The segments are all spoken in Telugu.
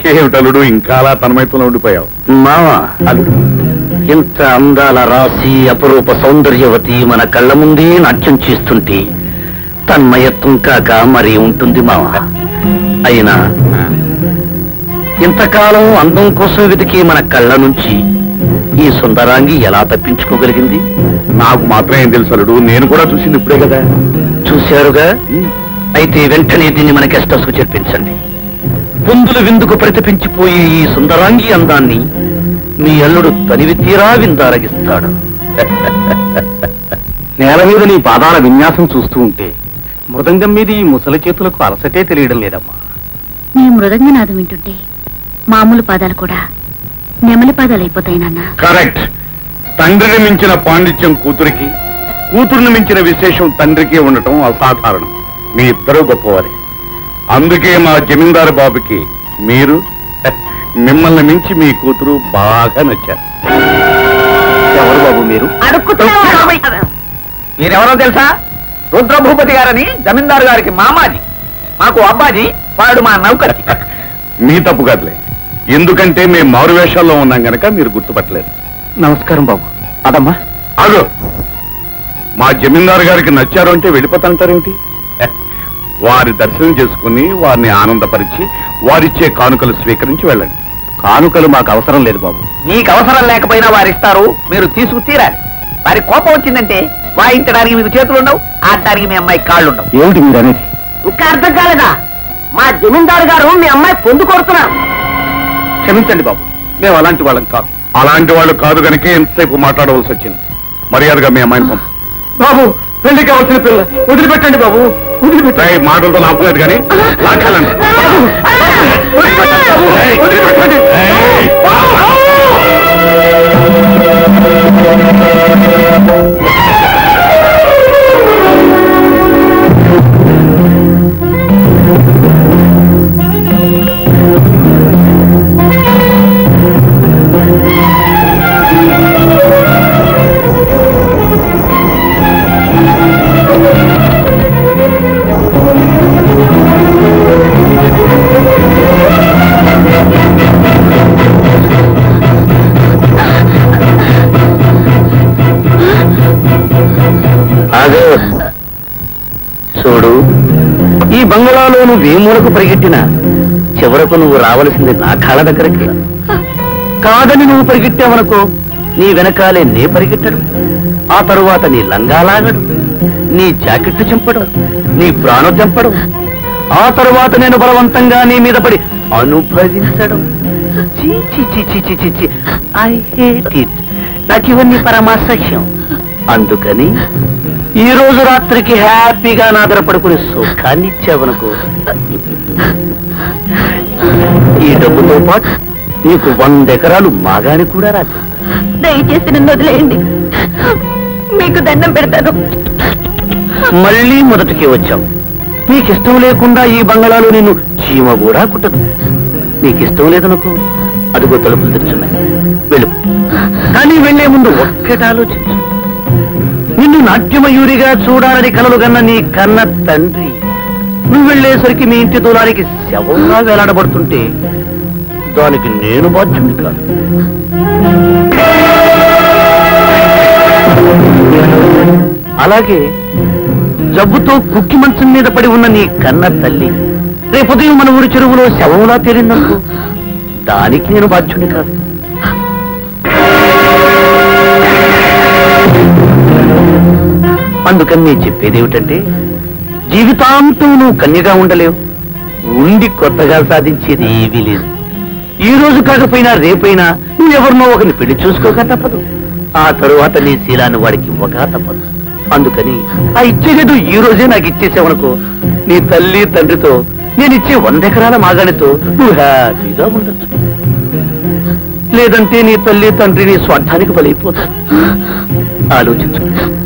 ఏమిటలుడు ఇంకా అలా తన్మయత్వంలో ఉండిపోయావు మావా అల్లుడు ఇంత అందాల రాశి అపరూప సౌందర్యవతి మన కళ్ళ ముందే నాట్యం చేస్తుంటే తన్మయత్వం కాక మరి ఉంటుంది మావ అయినా ఇంతకాలం అందం కోసం వెతికి మన కళ్ళ నుంచి ఈ సుందరాంగి ఎలా తప్పించుకోగలిగింది నాకు మాత్రం ఏం తెలుసు అల్లుడు నేను కూడా చూసింది ఇప్పుడే కదా చూశారుగా అయితే వెంటనే దీన్ని మన గెస్ట్ హౌస్ కు చేర్పించండి పుందులు విందుకు ప్రతిపించిపోయే ఈ సుందరాంగి అందాన్ని మీ అల్లుడు తనివి తీరా విందారగిస్తాడు నేల మీద నీ పాదాల విన్యాసం చూస్తూ ఉంటే మృదంగం మీద ఈ ముసలి చేతులకు అలసటే తెలియడం లేదమ్మా నీ మృదంగనాదం వింటుంటే మామూలు పాదాలు కూడా నెమలి పాదాలు అయిపోతాయి నాన్న కరెక్ట్ తండ్రిని మించిన పాండిత్యం కూతురికి కూతురుని మించిన విశేషం తండ్రికి ఉండటం అసాధారణం మీ ఇద్దరు గొప్పవారి అందుకే మా జమీందారు బాబుకి మీరు మిమ్మల్ని మించి మీ కూతురు బాగా నచ్చారు ఎవరు బాబు మీరు మీరెవరో తెలుసా రుద్రభూపతి గారని జమీందారు గారికి మామాజీ మాకు అబ్బాజీ వాడు మా నౌకరి మీ తప్పు కాదులే ఎందుకంటే మేము మారు వేషాల్లో ఉన్నాం గనక మీరు గుర్తుపట్టలేదు నమస్కారం బాబు అదమ్మా అదో మా జమీందారు గారికి నచ్చారు అంటే వెళ్ళిపోతాంటారేమిటి వారి దర్శనం చేసుకుని వారిని ఆనందపరిచి వారిచ్చే కానుకలు స్వీకరించి వెళ్ళండి కానుకలు మాకు అవసరం లేదు బాబు మీకు అవసరం లేకపోయినా వారు ఇస్తారు మీరు తీసుకు తీరాలి వారి కోపం వచ్చిందంటే వాయించడానికి మీకు చేతులు ఉండవు ఆడటానికి మీ అమ్మాయి కాళ్ళు ఉండవు ఏమిటి మీరు అనేది ఇంకా అర్థం కాలేదా మా జమీందారు గారు మీ అమ్మాయి పొందు కోరుతున్నారు క్షమించండి బాబు మేము అలాంటి వాళ్ళం కాదు అలాంటి వాళ్ళు కాదు కనుక ఎంతసేపు మాట్లాడవలసి వచ్చింది మర్యాదగా మీ అమ్మాయిని పంపు బాబు పెళ్లి కావాల్సిన పిల్ల వదిలిపెట్టండి బాబు వదిలిపెట్టండి ఏయ్, మాటలతో లాపలేదు కానీ లాక్కెళ్ళండి. ఏయ్, ఏయ్. అదే చూడు ఈ బంగళాలో నువ్వు ఏ మూలకు పరిగెట్టినా చివరకు నువ్వు రావలసింది నా కాళ్ళ దగ్గరికి కాదని నువ్వు పరిగెట్టావనుకో నీ వెనకాలే నే పరిగెట్టడు ఆ తరువాత నీ లంగా లాగడు నీ జాకెట్టు చెంపడం నీ ప్రాణం చంపడం ఆ తరువాత నేను బలవంతంగా నీ మీద పడి అనుభవించడం చీ, చీ, చీ, చీ, చీ, చీ, చీ. I hate it. నాకు ఇవన్నీ పరమాసహ్యం అందుకని ఈ రోజు రాత్రికి హ్యాపీగా నా దగ్గర పడుకునే సుఖాన్ని ఇచ్చావనుకో ఈ డబ్బుతో పాటు నీకు వంద ఎకరాలు మాగాని కూడా రాదు దయచేసి నన్ను వదిలేయండి మీకు దండం పెడతాను మళ్ళీ మొదటికి వచ్చాం నీకిష్టం లేకుండా ఈ బంగళాలో నిన్ను చీమ కూడా కుట్టదు నీకిష్టం లేదనుకో అదిగో తలుపులు తెరుచున్నాయి వెళ్ళు కానీ వెళ్లే ముందు ఒక్కటి ఆలోచించు నిన్ను నాట్యమయూరిగా చూడాలని కలలు కన్న నీ కన్న తండ్రి నువ్వు వెళ్ళేసరికి మీ ఇంటి దూలానికి శవంగా వేలాడబడుతుంటే దానికి నేను బాధ్యుడి కాదు అలాగే జబ్బుతో కుక్కి మంచం మీద పడి ఉన్న నీ కన్న తల్లి రేపు ఉదయం మన ఊరి చెరువులో శవంలా తేలిందనుకో దానికి నేను బాధ్యుని కాదు అందుకని నేను చెప్పేది ఏమిటంటే జీవితాంతం నువ్వు కన్యగా ఉండలేవు ఉండి కొత్తగా సాధించేది ఏమీ లేదు ఈ రోజు కాకపోయినా రేపైనా నువ్వెవరినో ఒకరిని పెళ్లి చూసుకోక తప్పదు ఆ తరువాత నీ శీలాన్ని వాడికి ఇవ్వక తప్పదు అందుకని ఆ ఇచ్చేదేదో ఈ రోజే నాకు ఇచ్చేసావనుకో నీ తల్లి తండ్రితో నేను ఇచ్చే వంద ఎకరాల మాగానితో నువ్వు హ్యాపీగా ఉండొచ్చు లేదంటే నీ తల్లి తండ్రి నీ స్వార్థానికి బలైపోతారు ఆలోచించు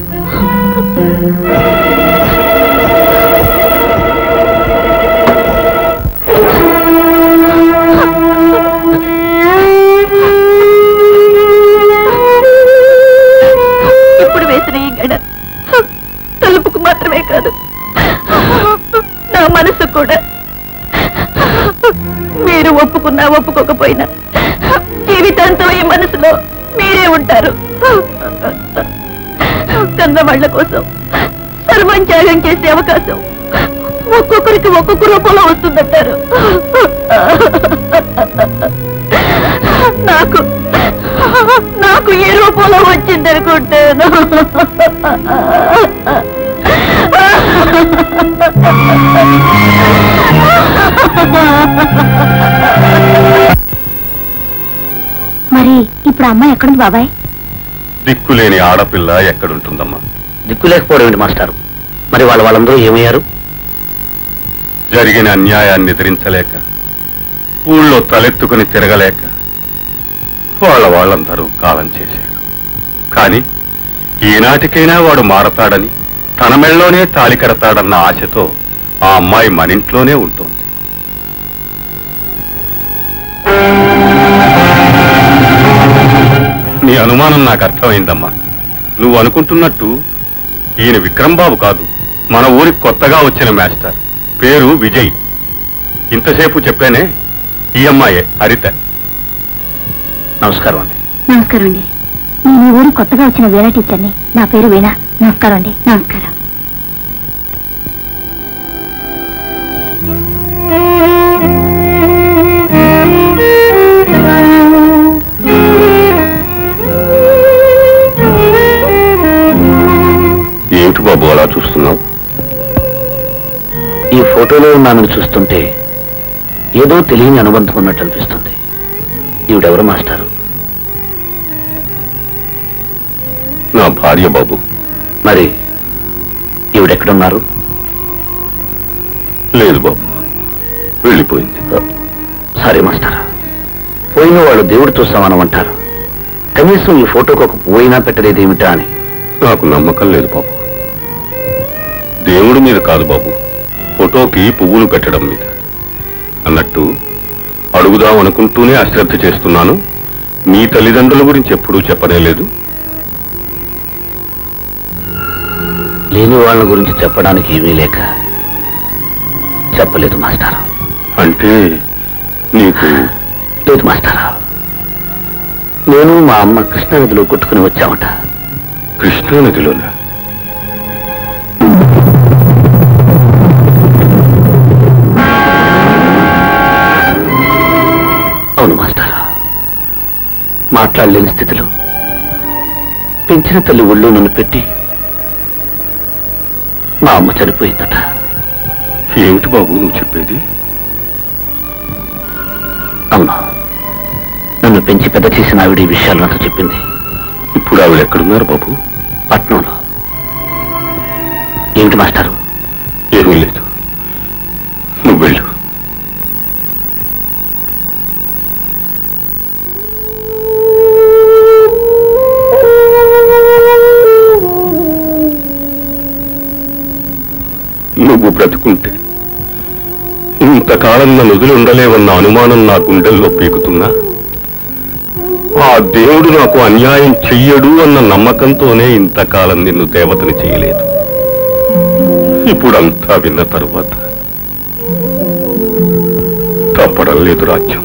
ఇప్పుడు వేసిన ఈ గడ తలుపుకు మాత్రమే కాదు నా మనసు కూడా మీరు ఒప్పుకున్నా జీవితాంతం ఈ మనసులో మీరే ఉంటారు కన్నవాళ్ల కోసం సర్వం త్యాగం చేసే అవకాశం ఒక్కొక్కరికి ఒక్కొక్క రూపంలో వస్తుందంటారు నాకు నాకు ఏ రూపంలో వచ్చిందనుకుంటాను మరి ఇప్పుడు అమ్మాయి ఎక్కడుంది బాబాయ్ దిక్కులేని ఆడపిల్ల ఎక్కడుంటుందమ్మా దిక్కు లేకపోవడం ఏంటి మాస్టారు మరి వాళ్ళ వాళ్ళందరూ ఏమయ్యారు జరిగిన అన్యాయాన్ని ఎదిరించలేక ఊళ్ళో తలెత్తుకుని తిరగలేక వాళ్ళ వాళ్ళందరూ కాలం చేశారు కానీ ఈనాటికైనా వాడు మారతాడని తన మెళ్ళలోనే తాళి కడతాడన్న ఆశతో ఆ అమ్మాయి మనింట్లోనే ఉంటుంది నీ అనుమానం నాకు అర్థమైందమ్మా నువ్వు అనుకుంటున్నట్టు ఈయన విక్రమ్ బాబు కాదు మన ఊరికి కొత్తగా వచ్చిన మాస్టర్ పేరు విజయ్ ఇంతసేపు చెప్పానే ఈ అమ్మాయే హరిత నమస్కారం అండి నమస్కారం అండి నేను ఈ ఊరు కొత్తగా వచ్చిన వీణా టీచర్ని నా పేరు వీణా నమస్కారం అండి నమస్కారం ఏమిటి బాబు అలా చూస్తున్నావు ఈ ఫోటోలో ఉన్న ఆమెను చూస్తుంటే ఏదో తెలియని అనుబంధం ఉన్నట్టు అనిపిస్తుంది ఈవిడెవరు మాస్టారు నా భార్య బాబు మరి ఈవిడెక్కడున్నారు లేదు బాబు వెళ్ళిపోయింది సరే మాస్టర్ పోయిన వాళ్ళు దేవుడితో సమానం అంటారు కనీసం ఈ ఫోటోకు ఒక పువ్వైనా పెట్టలేదు ఏమిటా అని నాకు నమ్మకం లేదు బాబు దేవుడి మీద కాదు బాబు ఫోటోకి పువ్వులు పెట్టడం మీద అన్నట్టు అడుగుదాం అనుకుంటూనే అశ్రద్ధ చేస్తున్నాను మీ తల్లిదండ్రుల గురించి ఎప్పుడూ చెప్పనే లేదు లేని వాళ్ళ గురించి చెప్పడానికి ఏమీ లేక చెప్పలేదు మాస్టర్ అంటే నీకు లేదు మాస్టర్ నేను మా అమ్మ కృష్ణానదిలో కొట్టుకుని వచ్చామట కృష్ణానదిలోన అవును మాస్టర్ మాట్లాడలేని స్థితిలో పెంచిన తల్లి ఒళ్ళు నన్ను పెట్టి మా అమ్మ చనిపోయిందట ఏమిటి బాబు నువ్వు చెప్పేది అవును నన్ను పెంచి పెద్ద చేసిన ఆవిడ ఈ విషయాలు నాతో చెప్పింది ఇప్పుడు ఆవిడ ఎక్కడున్నారు బాబు పట్నంలో ఏమిటి మాస్టారు ఏమీ లేదు నువ్వు వెళ్ళు నువ్వు బ్రతుకుంటే ఇంతకాలం నన్ను వదిలి ఉండలేవన్న అనుమానం నా గుండెల్లో పీకుతున్నా ఆ దేవుడు నాకు అన్యాయం చెయ్యడు అన్న నమ్మకంతోనే ఇంతకాలం నిన్ను దేవతని చేయలేదు ఇప్పుడంతా విన్న తరువాత తప్పడం లేదు రాజ్యం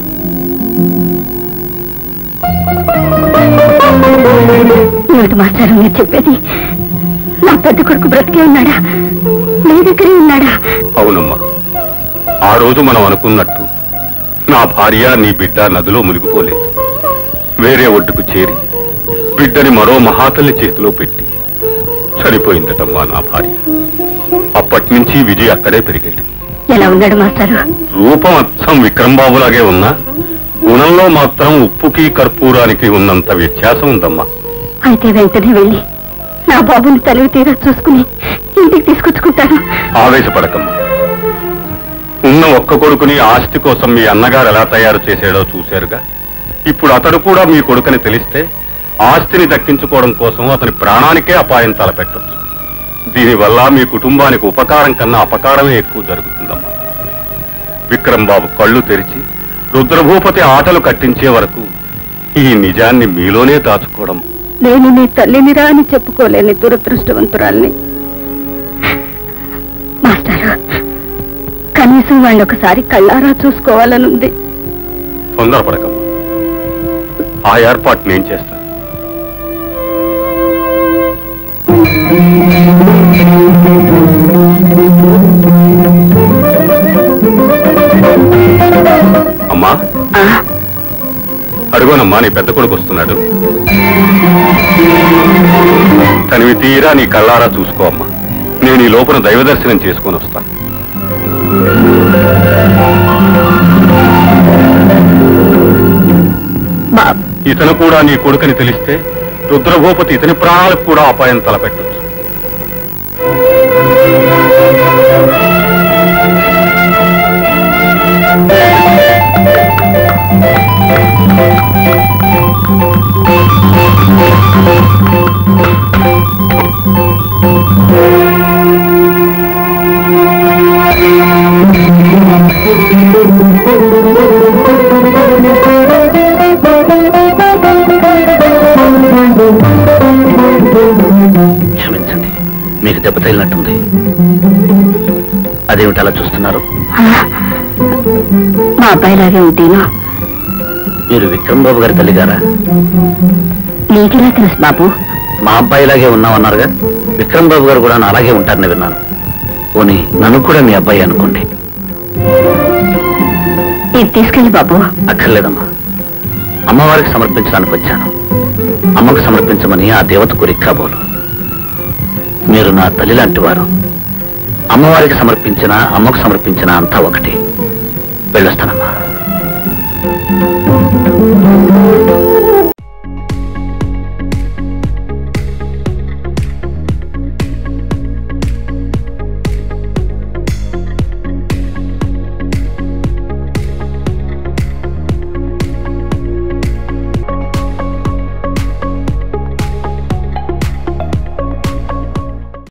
ఏమిటి మాస్టారు మీరు చెప్పేది నా పెద్ద కొడుకు బ్రతికే ఉన్నాడా మీ దగ్గరే ఉన్నాడా అవునమ్మా ఆ రోజు మనం అనుకున్నట్టు నా భార్య నీ బిడ్డ నదిలో మునిగిపోలేదు వేరే ఒడ్డుకు చేరి బిడ్డని మరో మహాతల్లి చేతిలో పెట్టి చనిపోయిందటమ్మా నా భార్య అప్పటి నుంచి విజయ్ అక్కడే పెరిగాడు ఎలా ఉన్నాడు మాస్టారు రూపం అచ్చం విక్రంబాబులాగే ఉన్నా గుణంలో మాత్రం ఉప్పుకి కర్పూరానికి ఉన్నంత వ్యత్యాసం ఉందమ్మా అయితే వెంటనే వెళ్ళి నా బాబుని తలివి తీరా చూసుకుని ఇంటికి తీసుకొచ్చుకుంటాను ఆవేశపడకమ్మా ఉన్న ఒక్క కొడుకుని ఆస్తి కోసం మీ అన్నగారు ఎలా తయారు చేశాడో చూశారుగా ఇప్పుడు అతడు కూడా మీ కొడుకని తెలిస్తే ఆస్తిని దక్కించుకోవడం కోసం అతని ప్రాణానికే అపాయం తలపెట్టొచ్చు దీనివల్ల మీ కుటుంబానికి ఉపకారం కన్నా అపకారమే ఎక్కువ జరుగుతుందమ్మా విక్రమ్ బాబు కళ్ళు తెరిచి రుద్రభూపతి ఆటలు కట్టించే వరకు ఈ నిజాన్ని మీలోనే దాచుకోవడం నేను నీ తల్లినిరా అని చెప్పుకోలేని దురదృష్టవంతురాల్ని మాస్టారు కనీసం వాళ్ళు ఒకసారి కళ్ళారా చూసుకోవాలనుంది తొందరపడకమ్మా ఆ ఏర్పాటు నేను చేస్తాను అమ్మా అడుగోనమ్మా నీ పెద్ద కొడుకు వస్తున్నాడు తనివి తీరా నీ కళ్ళారా చూసుకో అమ్మా నేను ఈ లోపల దైవ దర్శనం చేసుకొని వస్తాను బాబు ఇతను కూడా నీ కొడుకని తెలిస్తే రుద్రభూపతి ఇతని ప్రాణాలకు కూడా అపాయం తలపెట్టచ్చు క్షమించండి మీకు దెబ్బ తగిలినట్టుంది అదేమిటి అలా చూస్తున్నారు మా అబ్బాయిలాగే ఉంటేను మీరు విక్రమ్ బాబు గారి తల్లిగారా నీకెలా తెలుసు బాబు మా అబ్బాయిలాగే ఉన్నామన్నారుగా విక్రమ్ బాబు గారు కూడా నా అలాగే ఉంటారని విన్నాను పోనీ నన్ను కూడా మీ అబ్బాయి అనుకోండి ఇది తీసుకెళ్ళి బాబు అక్కర్లేదమ్మా అమ్మవారికి సమర్పించడానికి వచ్చాను అమ్మకు సమర్పించమని ఆ దేవత కోరిక కాబోలు మీరు నా తల్లి లాంటి వారు అమ్మవారికి సమర్పించిన అమ్మకు సమర్పించిన అంతా ఒకటి వెళ్ళొస్తానమ్మా